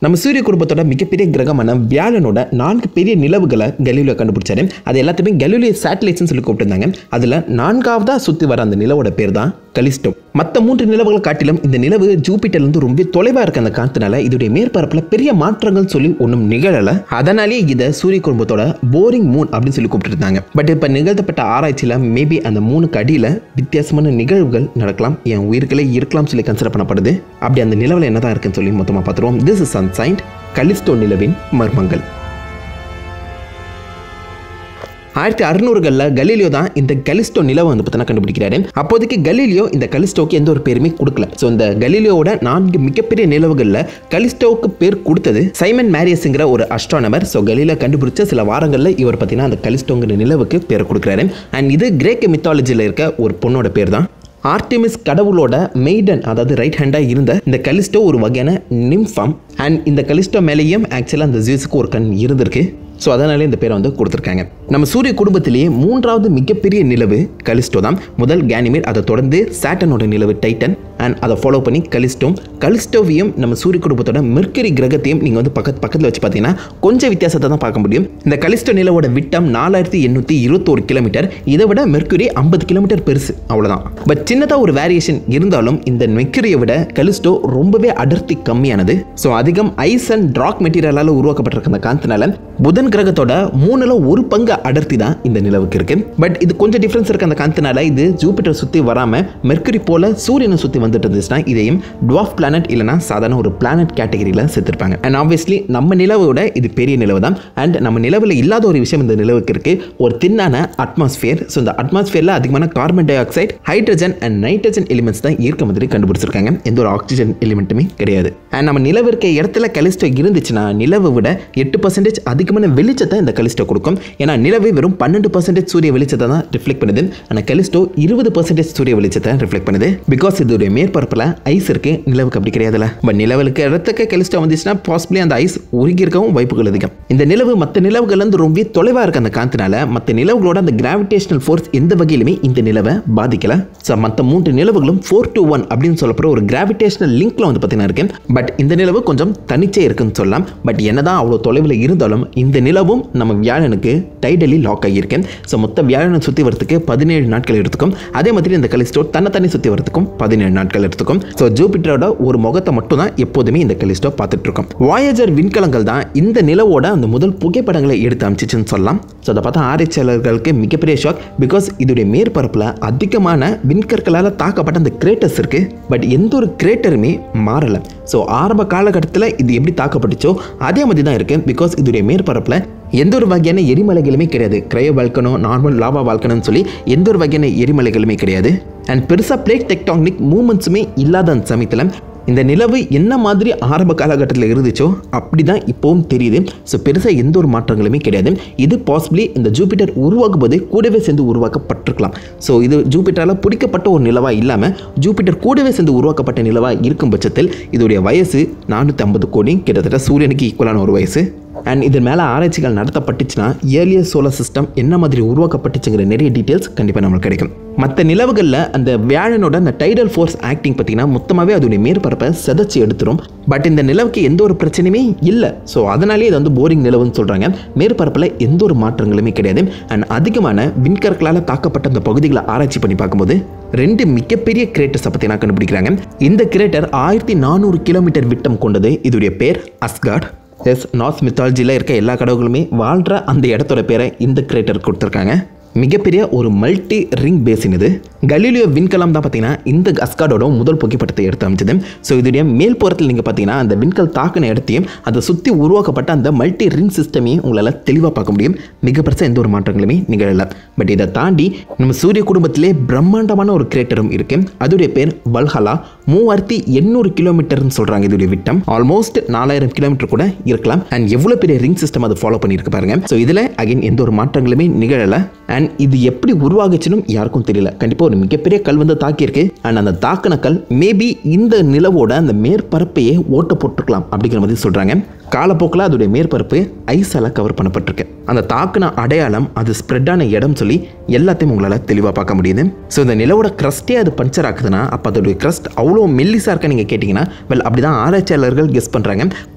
நம்ம சூரிய குடும்பத்தோட மிகப்பெரிய கிரகமான வியாழனோட நான்கு பெரிய நிலவுகளை கலீலியோ கண்டுபிடிச்சாரு அது எல்லாத்தையுமே கலீலியோ சேட்டலைட்ஸ்னு சொல்லி கூப்பிட்டுருந்தாங்க அதில் நான்காவதா சுற்றி வர அந்த நிலவோட பேர் தான் கலிஸ்டோ மற்ற மூன்று நிலவுகளை காட்டிலும் இந்த நிலவு ஜூபிட்டர்லேருந்து ரொம்ப தொலைவாக இருக்க அந்த காரணத்தினால இதோடைய மேற்பரப்பில் பெரிய மாற்றங்கள் சொல்லி ஒன்றும் நிகழலை அதனாலேயே இதை சூரிய குடும்பத்தோட போரிங் மூன் அப்படின்னு சொல்லி கூப்பிட்டு இருந்தாங்க பட் இப்போ நிகழ்த்தப்பட்ட ஆராய்ச்சியில் மேபி அந்த மூணுக்கு அடியில் வித்தியாசமான நிகழ்வுகள் நடக்கலாம் என் உயிர்களே இருக்கலாம் சொல்லி கன்சிடர் பண்ணப்படுது அப்படி அந்த நிலவில் என்னதான் இருக்குன்னு சொல்லி மொத்தமாக பார்த்துருவோம் திஸ் இஸ் அன்சைன்ட் கலிஸ்டோ நிலவின் மர்மங்கள் ஆயிரத்தி அறுநூறுகளில் கலீலியோ தான் இந்த கலிஸ்டோ நிலவை வந்து பார்த்தீங்கன்னா கண்டுபிடிக்கிறாரு அப்போதைக்கு கலீலியோ இந்த கலிஸ்டோக்கு எந்த ஒரு பேருமே கொடுக்கல ஸோ இந்த கலீலியோட நான்கு மிகப்பெரிய நிலவுகளில் கலிஸ்டோவுக்கு பேர் கொடுத்தது சைமன் மேரியஸ்ங்கிற ஒரு அஸ்ட்ரானமர் ஸோ கலீலியோ கண்டுபிடிச்ச சில வாரங்களில் இவர் பார்த்தீங்கன்னா அந்த கலிஸ்டோங்கிற நிலவுக்கு பேர் கொடுக்குறாரு அண்ட் இது கிரேக்க மித்தாலஜியில் இருக்க ஒரு பொண்ணோட பேர் தான் ஆர்டிமிஸ் கடவுளோட மெய்டன் அதாவது ரைட் ஹேண்டாக இருந்த இந்த கலிஸ்டோ ஒரு வகையான நிம்ஃபம் அண்ட் இந்த கலிஸ்டோ மேலேயும் ஆக்சுவலாக அந்த ஜூஸுக்கு ஒரு கண் இருந்திருக்கு ஸோ அதனாலே இந்த பேரை வந்து கொடுத்துருக்காங்க நம்ம சூரிய குடும்பத்திலேயே மூன்றாவது மிகப்பெரிய நிலவு கலிஸ்டோ தான் முதல் கேனிமேட் அதை தொடர்ந்து சாட்டனோட நிலவு டைட்டன் அண்ட் அதை ஃபாலோ பண்ணி கலிஸ்டோம் கலிஸ்டோவையும் நம்ம சூரிய குடும்பத்தோட மெர்க்கரி கிரகத்தையும் நீங்கள் வந்து பக்கத்து பக்கத்தில் வச்சு பார்த்தீங்கன்னா கொஞ்சம் வித்தியாசத்தை தான் பார்க்க முடியும் இந்த கலிஸ்டோ நிலவோட விட்டம் நாலாயிரத்தி எண்ணூற்றி இருபத்தோரு கிலோமீட்டர் இதை விட மெர்க்குரி ஐம்பது கிலோமீட்டர் பெருசு அவ்வளோதான் பட் சின்னதாக ஒரு வேரியேஷன் இருந்தாலும் இந்த மெர்க்குரியை விட கலிஸ்டோ ரொம்பவே அடர்த்தி கம்மியானது ஸோ அதிகம் ஐஸ் அண்ட் ட்ராக் மெட்டீரியலால் உருவாக்கப்பட்டிருக்க அந்த காந்தனால புதன் கிரகத்தோட மூணுல ஒரு பங்கு அடர்த்தி தான் இந்த நிலவுக்கு இருக்கு பட் இது கொஞ்சம் டிஃப்ரென்ஸ் இருக்கு அந்த காந்தனால இது ஜூபிட்டர் சுற்றி வராம மெர்க்குரி போல சூரியனை சுற்றி வந்துட்டு இருந்துச்சுன்னா இதையும் டுவாஃப் பிளானட் இல்லைனா சாதாரண ஒரு பிளானட் கேட்டகரியில் சேர்த்திருப்பாங்க அண்ட் ஆப்வியஸ்லி நம்ம நிலவோட இது பெரிய நிலவு தான் அண்ட் நம்ம நிலவில் இல்லாத ஒரு விஷயம் இந்த நிலவுக்கு இருக்கு ஒரு தின்னான அட்மாஸ்பியர் ஸோ இந்த அட்மாஸ்பியரில் அதிகமான carbon dioxide hydrogen and nitrogen elements தான் இருக்க மாதிரி கண்டுபிடிச்சிருக்காங்க எந்த ஒரு ஆக்சிஜன் எலிமெண்ட்டுமே கிடையாது அண்ட் நம்ம நிலவு இருக்க இடத்துல கலிஸ்டோ இருந்துச்சுன்னா நிலவை விட எட்டு பர்சன்டேஜ் அதிகமான வெளிச்சத்தை இந்த கலிஸ்டோ கொடுக்கும் ஏன்னா நிலவு வெறும் பன்னெண்டு பர்சன்டேஜ் சூரிய வெளிச்சத்தை தான் ரிஃப்ளெக்ட் பண்ணுது ஆனால் கலிஸ்டோ இருபது பர்சன்டேஜ் சூரிய வெளிச்சத்தை ரிஃப்ளெக்ட் பண்ணுது பிகாஸ் இதோடைய மேற்பரப்பில் ஐஸ் இருக்கு நிலவுக்கு அப்படி கிடையாதுல்ல பட் நிலவுக்கு இடத்துக்கு கலிஸ்டோ வந்துச்சுன்னா பாசிபிளி அந்த ஐஸ் உருகி இருக்கவும் வாய்ப்புகள் அதிகம் இந்த நிலவு மற்ற நிலவுகள்லேருந்து ரொம்ப தொலைவாக இருக்க அந்த காத்தினால மற்ற நிலவுகளோட அந்த கிராவிடேஷனல் ஃபோர்ஸ் எந்த வகையிலுமே இந்த நிலவை பாதிக்கல ஸோ மற்ற மூன்று நிலவுகளும் ஃபோர் டு ஒன் அப்படின்னு சொல்லப்படுற ஒரு கிராவிடேஷனல் லிங்க்ல வந்து பார்த்தீங்கன்னா இருக்கு பட் இந்த நிலவு கொஞ்சம் தனிச்சே இருக்குன்னு சொல்லலாம் பட் என்னதான் அவ்வளோ தொலைவில் இருந்தாலும் இந்த நிலவும் நம்ம வியாழனுக்கு டைடலி லாக் ஆகியிருக்கேன் ஸோ மொத்த வியாழனை சுற்றி வரதுக்கு பதினேழு நாட்கள் எடுத்துக்கும் அதே மாதிரி இந்த கலிஸ்டோ தன்னை தண்ணி சுற்றி வரதுக்கும் பதினேழு நாட்கள் எடுத்துக்கும் ஸோ ஜூபிட்டரோட ஒரு முகத்தை மட்டும் தான் எப்போதுமே இந்த கலிஸ்டோ பார்த்துட்டு இருக்கோம் வாயேஜர் விண்கலங்கள் தான் இந்த நிலவோட அந்த முதல் புகைப்படங்களை எடுத்து அமைச்சிச்சுன்னு சொல்லலாம் ஸோ அதை பார்த்தா ஆராய்ச்சியாளர்களுக்கு மிகப்பெரிய ஷாக் பிகாஸ் இதோடைய மேற்பரப்பில் அதிகமான விண்கற்களால் தாக்கப்பட்ட அந்த கிரேட்டர்ஸ் இருக்கு பட் எந்த ஒரு கிரேட்டருமே மாறலை ஸோ ஆரம்ப காலகட்டத்தில் இது எப்படி தாக்கப்பட்டுச்சோ அதே மாதிரி தான் இருக்கு பிகாஸ் இதோடைய மேற்பரப்பில் எந்த ஒரு வகையான எரிமலைகளுமே கிடையாது கிரையோ வால்கனோ நார்மல் லாவா வால்கனோன்னு சொல்லி எந்த ஒரு வகையான எரிமலைகளுமே கிடையாது அண்ட் பெருசாக பிளேட் டெக்டானிக் மூமெண்ட்ஸுமே இல்லாத அந்த சமயத்தில் இந்த நிலவு என்ன மாதிரி ஆரம்ப காலகட்டத்தில் இருந்துச்சோ அப்படி தான் இப்போவும் தெரியுது ஸோ பெருசாக எந்த ஒரு மாற்றங்களுமே கிடையாது இது பாசிபிளி இந்த ஜூபிட்டர் உருவாக்கும் போதே கூடவே சேர்ந்து உருவாக்கப்பட்டிருக்கலாம் ஸோ இது ஜூபிட்டரால் பிடிக்கப்பட்ட ஒரு நிலவாக இல்லாமல் ஜூபிட்டர் கூடவே சேர்ந்து உருவாக்கப்பட்ட நிலவாக இருக்கும் பட்சத்தில் இதோடைய வயசு நானூற்றி ஐம்பது கோடி கிட்டத்தட்ட சூரியனுக்கு ஈக்குவலான ஒரு வயசு அண்ட் இதன் மேலே ஆராய்ச்சிகள் நடத்தப்பட்டுச்சுன்னா ஏர்லியர் சோலார் சிஸ்டம் என்ன மாதிரி உருவாக்கப்பட்டுச்சுங்கிற நிறைய டீட்டெயில்ஸ் கண்டிப்பாக நம்மளுக்கு கிடைக்கும் மற்ற நிலவுகளில் அந்த வியாழனோட அந்த டைடல் ஃபோர்ஸ் ஆக்டிங் பார்த்தீங்கன்னா மொத்தமாகவே அதோடைய மேற்பரப்பை செதைச்சி எடுத்துரும் பட் இந்த நிலவுக்கு எந்த ஒரு பிரச்சனையுமே இல்லை ஸோ அதனாலே இது வந்து போரிங் நிலவுன்னு சொல்கிறாங்க மேற்பரப்பில் எந்த ஒரு மாற்றங்களுமே கிடையாது அண்ட் அதிகமான விண்கற்களால் தாக்கப்பட்ட அந்த பகுதிகளை ஆராய்ச்சி பண்ணி பார்க்கும்போது ரெண்டு மிகப்பெரிய கிரேட்டர்ஸை பற்றி நான் கண்டுபிடிக்கிறாங்க இந்த கிரேட்டர் ஆயிரத்தி நானூறு கிலோமீட்டர் விட்டம் கொண்டது இதோடைய பேர் அஸ்காட் எஸ் நார்த் மித்தாலஜியில் இருக்க எல்லா கடவுளுமே வாழ்கிற அந்த இடத்தோட பேரை இந்த கிரேட்டர் கொடுத்துருக்காங்க மிகப்பெரிய ஒரு மல்டி ரிங் பேசின் இது கலீலியோ விண்கலம் தான் பார்த்தீங்கன்னா இந்த அஸ்காடோட முதல் புகைப்படத்தை எடுத்து அமைச்சது ஸோ இதோடைய மேல் புறத்தில் நீங்கள் பார்த்தீங்கன்னா அந்த விண்கல் தாக்கின இடத்தையும் அதை சுற்றி உருவாக்கப்பட்ட அந்த மல்டி ரிங் சிஸ்டமையும் உங்களால் தெளிவாக பார்க்க முடியும் மிக பெருசாக எந்த ஒரு மாற்றங்களுமே நிகழல பட் இதை தாண்டி நம்ம சூரிய குடும்பத்திலே பிரம்மாண்டமான ஒரு கிரேட்டரும் இருக்கு அதோடைய பேர் வல்ஹலா மூவாயிரத்தி எண்ணூறு கிலோமீட்டர்னு சொல்கிறாங்க இதோடைய விட்டம் ஆல்மோஸ்ட் நாலாயிரம் கிலோமீட்டர் கூட இருக்கலாம் அண்ட் எவ்வளோ பெரிய ரிங் சிஸ்டம் அதை ஃபாலோ பண்ணியிருக்கு பாருங்க ஸோ இதில் அகைன் எந்த ஒரு மாற்றங்களுமே நிகழலை அண்ட் இது எப்படி உருவாகுச்சுன்னு யாருக்கும் தெரியல கண்டிப்பாக ஒரு மிகப்பெரிய கல் வந்து தாக்கியிருக்கு அண்ட் அந்த தாக்கின கல் மேபி இந்த நிலவோட அந்த மேற்பரப்பையே ஓட்ட போட்டிருக்கலாம் அப்படிங்கிற மாதிரி சொல்கிறாங்க காலப்போக்கில் அதோடைய மேற்பரப்பு ஐஸால் கவர் பண்ணப்பட்டிருக்கு அந்த தாக்குன அடையாளம் அது ஸ்ப்ரெட் ஆன இடம் சொல்லி எல்லாத்தையும் உங்களால் தெளிவாக பார்க்க முடியுது ஸோ இந்த நிலவோட க்ரஸ்ட்டே அது பஞ்சர் ஆகுதுன்னா அப்போ அதோடைய க்ரஸ்ட் அவ்வளோ மெல்லிஸாக இருக்க நீங்கள் கேட்டிங்கன்னா வெல் அப்படி தான் ஆராய்ச்சியாளர்கள் கெஸ் பண்ணுறாங்க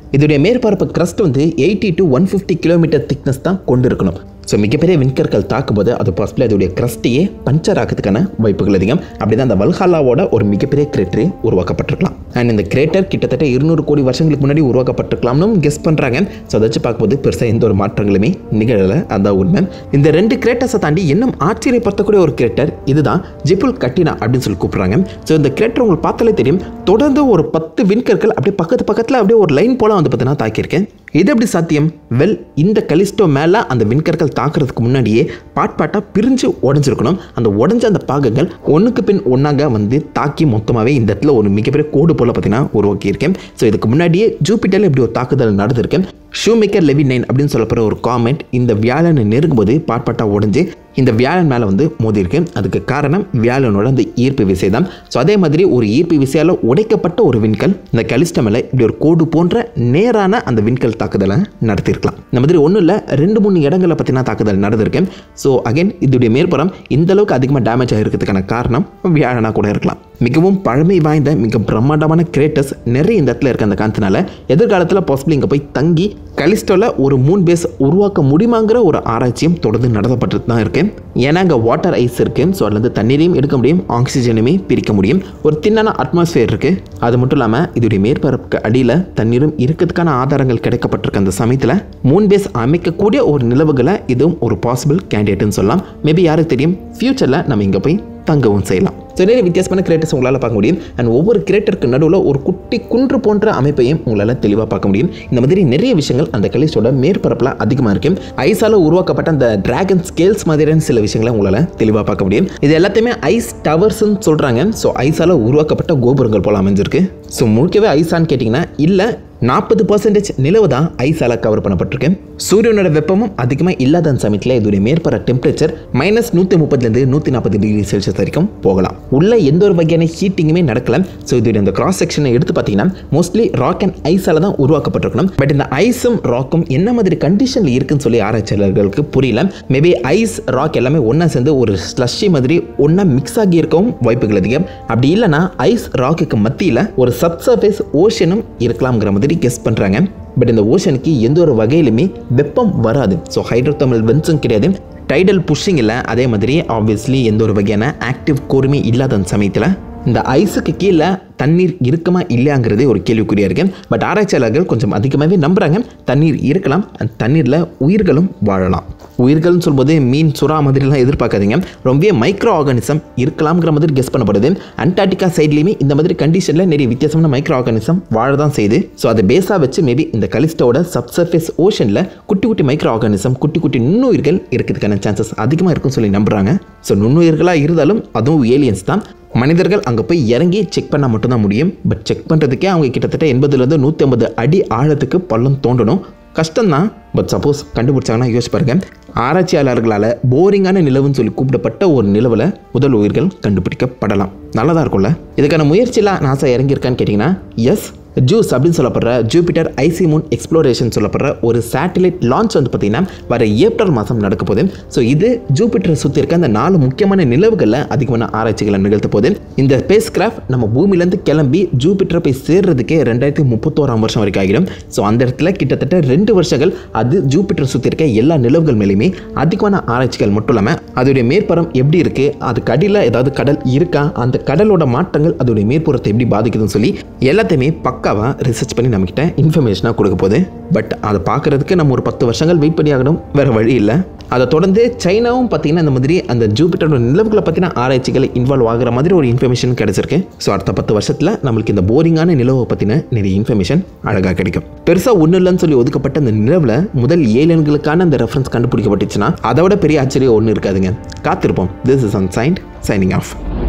இதோடைய மேற்பரப்பு கிரஸ்ட் வந்து eighty to one fifty kilometre thickness தான் கொண்டு இருக்கணும் ஸோ மிகப்பெரிய விண்கற்கள் தாக்கும்போது அது பாசிபிள் அதோடைய கிரஸ்டையே பஞ்சர் ஆகிறதுக்கான வாய்ப்புகள் அதிகம் அப்படி தான் அந்த வல்ஹாலாவோட ஒரு மிகப்பெரிய கிரேட்டரே உருவாக்கப்பட்டிருக்கலாம் அண்ட் இந்த கிரேட்டர் கிட்டத்தட்ட இருநூறு கோடி வருஷங்களுக்கு முன்னாடி உருவாக்கப்பட்டிருக்கலாம்னு கெஸ் பண்ணுறாங்க ஸோ அதை வச்சு பார்க்கும்போது பெருசாக எந்த ஒரு மாற்றங்களுமே நிகழலை அதான் உண்மை இந்த ரெண்டு கிரேட்டர்ஸை தாண்டி இன்னும் ஆச்சரியப்படுத்தக்கூடிய ஒரு கிரேட்டர் இதுதான் ஜிப்புல் கட்டினா அப்படின்னு சொல்லி கூப்பிட்றாங்க ஸோ இந்த கிரேட்டர் உங்களுக்கு பார்த்தாலே தெரியும் தொடர்ந்து ஒரு பத்து விண்கற்கள் அப்படியே பக்கத்து பக்கத்தில் அப்படியே ஒரு லைன் போல வந்து பார்த்தீங்கன்னா தாக்கியிருக்கேன் இது எப்படி சாத்தியம் வெல் இந்த கலிஸ்டோ மேலே அந்த விண்கற்கள் தாக்குறதுக்கு முன்னாடியே பாட் பாட்டாக பிரிஞ்சு உடஞ்சிருக்கணும் அந்த உடஞ்ச அந்த பாகங்கள் ஒன்றுக்கு பின் ஒன்றாக வந்து தாக்கி மொத்தமாகவே இந்த இடத்துல ஒரு மிகப்பெரிய கோடு போல் பார்த்தீங்கன்னா உருவாக்கியிருக்கேன் ஸோ இதுக்கு முன்னாடியே ஜூபிட்டரில் இப்படி ஒரு தாக்குதல் நடந்திருக்கேன் ஷூமேக்கர் லெவி நைன் அப்படின்னு சொல்லப்படுற ஒரு காமெண்ட் இந்த வியாழனை நெருங்கும்போது பாட்பாட்டாக உடஞ்சி இந்த வியாழன் மேலே வந்து மோதியிருக்கு அதுக்கு காரணம் வியாழனோட அந்த ஈர்ப்பு விசை தான் ஸோ அதே மாதிரி ஒரு ஈர்ப்பு விசையால் உடைக்கப்பட்ட ஒரு விண்கல் இந்த கலிஸ்ட மேலே இப்படி ஒரு கோடு போன்ற நேரான அந்த விண்கல் தாக்குதலை நடத்தியிருக்கலாம் இந்த மாதிரி ஒன்றும் இல்லை ரெண்டு மூணு இடங்களில் பார்த்தீங்கன்னா தாக்குதல் நடந்திருக்கு ஸோ அகைன் இதோடைய மேற்புறம் இந்த அளவுக்கு அதிகமாக டேமேஜ் ஆகிருக்கிறதுக்கான காரணம் வியாழனாக கூட இருக்கலாம் மிகவும் பழமை வாய்ந்த மிக பிரம்மாண்டமான கிரேட்டர்ஸ் நிறைய இந்த இடத்துல இருக்க அந்த காரணத்தினால எதிர்காலத்தில் பாசிபிள் இங்கே போய் தங்கி கலிஸ்டோவில் ஒரு மூன் பேஸ் உருவாக்க முடியுமாங்கிற ஒரு ஆராய்ச்சியும் தொடர்ந்து நடத்தப்பட்டு தான் இருக்கு ஏன்னா அங்கே வாட்டர் ஐஸ் இருக்கு ஸோ அதுலேருந்து தண்ணீரையும் எடுக்க முடியும் ஆக்சிஜனுமே பிரிக்க முடியும் ஒரு தின்னான அட்மாஸ்பியர் இருக்கு அது மட்டும் இல்லாமல் இதோடைய மேற்பரப்புக்கு அடியில் தண்ணீரும் இருக்கிறதுக்கான ஆதாரங்கள் கிடைக்கப்பட்டிருக்க அந்த சமயத்தில் மூன் பேஸ் அமைக்கக்கூடிய ஒரு நிலவுகளை இதுவும் ஒரு பாசிபிள் கேண்டிடேட்னு சொல்லலாம் மேபி யாருக்கு தெரியும் ஃப்யூச்சரில் நம்ம இங்கே போய் தங்கவும் செய்யலாம் ஸோ நிறைய வித்தியாசமான கிரேட்டர்ஸ் உங்களால் பார்க்க முடியும் அண்ட் ஒவ்வொரு கிரேட்டருக்கு நடுவில் ஒரு குட்டி குன்று போன்ற அமைப்பையும் உங்களால் தெளிவாக பார்க்க முடியும் இந்த மாதிரி நிறைய விஷயங்கள் அந்த கலிஸ்டோட மேற்பரப்பில் அதிகமாக இருக்கும் ஐஸால் உருவாக்கப்பட்ட அந்த டிராகன் ஸ்கேல்ஸ் மாதிரியான சில விஷயங்களை உங்களால் தெளிவாக பார்க்க முடியும் இது எல்லாத்தையுமே ஐஸ் டவர்ஸ்ன்னு சொல்கிறாங்க ஸோ ஐஸால் உருவாக்கப்பட்ட கோபுரங்கள் போல் அமைஞ்சிருக்கு ஸோ முழுக்கவே ஐஸான்னு கேட்டிங்கன்னா இல்லை நாற்பது பர்சன்டேஜ் நிலவு தான் ஐஸால் கவர் பண்ணப்பட்டிருக்கு சூரியனோட வெப்பமும் அதிகமாக இல்லாத அந்த சமயத்தில் இதோடைய மேற்பர டெம்பரேச்சர் மைனஸ் நூற்றி முப்பதுலேருந்து நூற்றி நாற்பது டிகிரி செல்சியஸ் வரைக்கும் போகலாம் உள்ள எந்த ஒரு வகையான ஹீட்டிங்குமே நடக்கல ஸோ இதோடைய அந்த கிராஸ் செக்ஷனை எடுத்து பார்த்தீங்கன்னா மோஸ்ட்லி ராக் அண்ட் ஐஸால் தான் உருவாக்கப்பட்டிருக்கணும் பட் இந்த ஐஸும் ராக்கும் என்ன மாதிரி கண்டிஷனில் இருக்குன்னு சொல்லி ஆராய்ச்சியாளர்களுக்கு புரியல மேபி ஐஸ் ராக் எல்லாமே ஒன்றா சேர்ந்து ஒரு ஸ்லஷி மாதிரி ஒன்றா மிக்ஸ் ஆகி இருக்கவும் வாய்ப்புகள் அதிகம் அப்படி இல்லைன்னா ஐஸ் ராக்குக்கு மத்தியில் ஒரு சப்சர்ஃபேஸ் ஓஷனும் இருக்கலாம்ங்கிற மாதிரி கெஸ் பண்ணுறாங்க பட் இந்த ஓஷனுக்கு எந்த ஒரு வகையிலுமே வெப்பம் வராது ஸோ ஹைட்ரோதர்மல் வென்ஸும் கிடையாது டைடல் புஷ்ஷிங் இல்லை அதே மாதிரி ஆப்வியஸ்லி எந்த ஒரு வகையான ஆக்டிவ் கோருமே இல்லாத அந்த சமயத்தில் இந்த ஐஸுக்கு கீழே தண்ணீர் இருக்குமா இல்லையாங்கிறதே ஒரு கேள்விக்குறியாக இருக்கு பட் ஆராய்ச்சியாளர்கள் கொஞ்சம் அதிகமாகவே நம்புகிறாங்க தண்ணீர் இருக்கலாம் அந்த தண்ணீரில் உயிர்களும் வாழலாம் உயிர்கள்னு சொல்லும்போது மீன் சுறா மாதிரிலாம் எதிர்பார்க்காதீங்க ரொம்பவே மைக்ரோ ஆர்கானிசம் இருக்கலாம்ங்கிற மாதிரி கெஸ் பண்ணப்படுது அண்டார்டிகா சைட்லேயுமே இந்த மாதிரி கண்டிஷனில் நிறைய வித்தியாசமான மைக்ரோ ஆர்கானிசம் வாழ தான் செய்யுது ஸோ அதை பேஸாக வச்சு மேபி இந்த கலிஸ்டோட சப்சர்ஃபேஸ் ஓஷனில் குட்டி குட்டி மைக்ரோ ஆர்கானிசம் குட்டி குட்டி நுண்ணுயிர்கள் இருக்கிறதுக்கான சான்சஸ் அதிகமாக இருக்கும்னு சொல்லி நம்புகிறாங்க ஸோ நுண்ணுயிர்களாக இருந்தாலும் அதுவும் ஏலியன்ஸ் தான் மனிதர்கள் அங்கே போய் இறங்கி செக் பண்ணால் மட்டும்தான் முடியும் பட் செக் பண்ணுறதுக்கே அவங்க கிட்டத்தட்ட எண்பதுலேருந்து நூற்றி ஐம்பது அடி ஆழத்துக்கு பள்ளம் தோண்டணும் கஷ்டம்தான் பட் சப்போஸ் கண்டுபிடிச்சாங்கன்னா யோசிச்சு பாருங்க ஆராய்ச்சியாளர்களால் போரிங்கான நிலவுன்னு சொல்லி கூப்பிடப்பட்ட ஒரு நிலவில் முதல் உயிர்கள் கண்டுபிடிக்கப்படலாம் நல்லதாக இருக்கும்ல இதுக்கான முயற்சியில் நாசா இறங்கியிருக்கான்னு கேட்டிங்கன்னா எஸ் ஜூஸ் அப்படின்னு சொல்லப்படுற ஜூபிட்டர் ஐசி மூன் எக்ஸ்ப்ளோரேஷன் சொல்லப்படுற ஒரு சேட்டலைட் லான்ச் வந்து பார்த்திங்கன்னா வர ஏப்ரல் மாதம் நடக்க போகுது ஸோ இது ஜூபிட்டரை சுற்றி இருக்க அந்த நாலு முக்கியமான நிலவுகளில் அதிகமான ஆராய்ச்சிகளை நிகழ்த்த போகுது இந்த ஸ்பேஸ் கிராஃப்ட் நம்ம பூமியிலேருந்து கிளம்பி ஜூபிட்டரை போய் சேர்றதுக்கே ரெண்டாயிரத்தி முப்பத்தோராம் வருஷம் வரைக்கும் ஆகிடும் ஸோ அந்த இடத்துல கிட்டத்தட்ட ரெண்டு வருஷங்கள் அது ஜூபிட்டரை சுற்றி இருக்க எல்லா நிலவுகள் மேலேயுமே அதிகமான ஆராய்ச்சிகள் மட்டும் இல்லாமல் அதோடைய மேற்பரம் எப்படி இருக்குது அதுக்கு அடியில் ஏதாவது கடல் இருக்கா அந்த கடலோட மாற்றங்கள் அதோடைய மேற்புறத்தை எப்படி பாதிக்குதுன்னு சொல்லி எல்லாத்தையுமே பக்காவாக ரிசர்ச் பண்ணி நம்மக்கிட்ட இன்ஃபர்மேஷனாக கொடுக்க போகுது பட் அதை பார்க்குறதுக்கு நம்ம ஒரு பத்து வருஷங்கள் வெயிட் பண்ணி ஆகணும் வேறு வழி இல்லை அதை தொடர்ந்து சைனாவும் பார்த்தீங்கன்னா இந்த மாதிரி அந்த ஜூபிட்டரோட நிலவுகளை பற்றின ஆராய்ச்சிகள் இன்வால்வ் ஆகிற மாதிரி ஒரு இன்ஃபர்மேஷன் கிடைச்சிருக்கு ஸோ அடுத்த பத்து வருஷத்தில் நம்மளுக்கு இந்த போரிங்கான நிலவை பற்றின நிறைய இன்ஃபர்மேஷன் அழகாக கிடைக்கும் பெருசாக ஒன்றும் இல்லைன்னு சொல்லி ஒதுக்கப்பட்ட அந்த நிலவில் முதல் ஏலியன்களுக்கான அந்த ரெஃபரன்ஸ் கண்டுபிடிக்கப்பட்டுச்சுன்னா அதை விட பெரிய ஆச்சரியம் ஒன்றும் இருக்காதுங்க காத்திருப்போம் திஸ் இஸ் அன் சைண்ட் சைனிங் ஆஃப்